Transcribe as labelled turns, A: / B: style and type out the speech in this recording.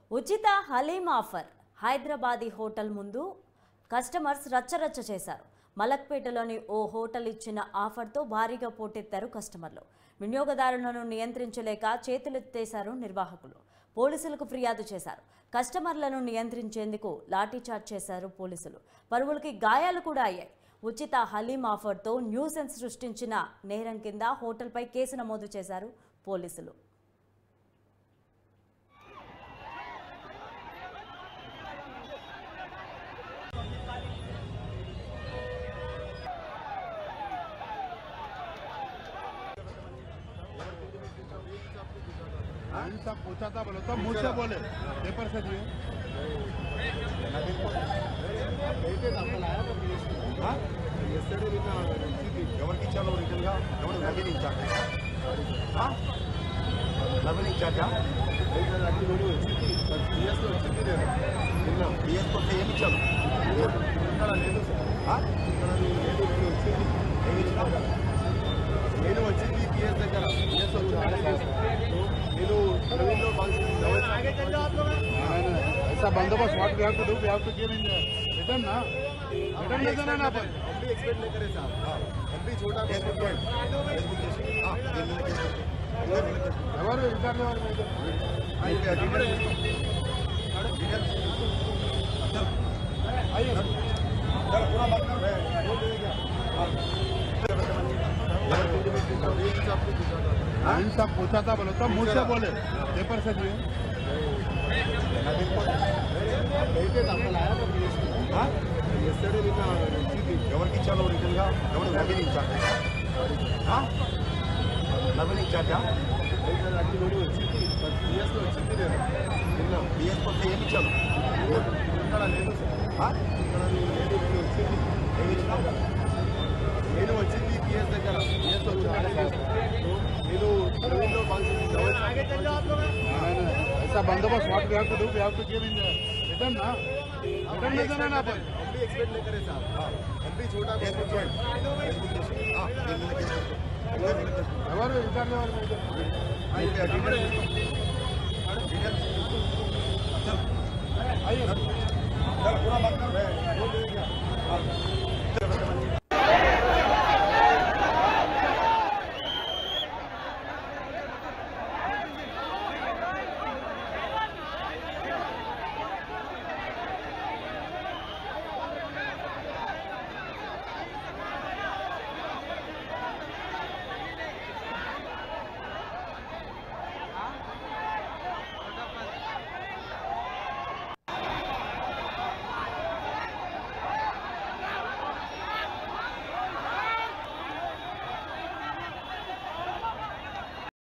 A: ఉచిత haleem offer Hyderabadi hotel ముందు customers రచ్చరచ్చ చేశారు మలక్పేటలోని ఓ హోటల్ ఇచ్చిన ఆఫర్తో భారీగా పోటెత్తారు కస్టమర్లు వినియోగదారులను నియంత్రించలేక చేతులెత్తేశారు నిర్వాహకులు పోలీసులకు ఫిర్యాదు చేశారు కస్టమర్లను నియంత్రించేందుకు లాఠీచార్జ్ చేశారు పోలీసులు పరువులకి గాయాలు కూడా అయ్యాయి ఉచిత హలీం ఆఫర్తో న్యూసెన్స్ సృష్టించిన నేరం కింద హోటల్పై కేసు నమోదు చేశారు పోలీసులు
B: हाँ सब पूछा था बोलो तो मुझसे बोले पेपर से दिए हाँ?
C: ఎవరికి ఇచ్చాను రిటర్న్గా ఎవరు నవీన్ ఇచ్చాక నవీన్ ఇచ్చాక బిఎస్ కొత్త ఏమి ఇచ్చాను ఆ? ఏమి ఇచ్చినావు?
D: నేను వచ్చింది పిఎస్ దగ్గర పిఎస్ నేను ప్రవీణ్
B: ऐसा बंदोबस्त what we have to do we have to give in return ना रिटर्न दे देना ना अपन
D: हम भी एक्सपेक्ट नहीं करे साहब हम भी छोटा
C: కేసు పెట్టుకోండి. కేసు బుక్ చేసి. ఆ, దీని మీద కేసు పెట్టు. దీని మీద కేసు పెట్టు.
B: ఎవరు విచారణ ఎవరు మీరు?
C: ఆ, ఇంకా డీటెయిల్స్ తీసుకో. డీటెయిల్స్ తీసుకో.
B: आइए
C: जरा पूरा बात कर रहे हैं बोल देगा
B: हाँ सब पूछा था बोलो तो मुझसे बोले पेपर से दिए
C: ఆ? ఎవరికి ఇచ్చాను రిటర్న్గా ఎవరు నవీన్ ఇచ్చాక ఆ? నవీన్ ఇచ్చాక బిఎస్ కొత్త ఏమి ఇచ్చాను ఆ? ఏమి ఇచ్చినావు?
D: నేను వచ్చింది పిఎస్ దగ్గర పిఎస్ నేను ప్రవీణ్
B: ऐसा बंदोबस्त what we have to do we have to give in return ना रिटर्न दे देना ना अपन
D: हम भी एक्सपेक्ट नहीं करे साहब हम भी छोटा
C: కేసు పెట్టుకోండి. కేసు బుక్ చేసి. ఆ, దీని మీద కేసు పెట్టు. దీని మీద కేసు పెట్టు.
B: ఎవరు విచారణ ఎవరు మీరు?
C: ఆ, ఇంకా డీటెయిల్స్ తీసుకో.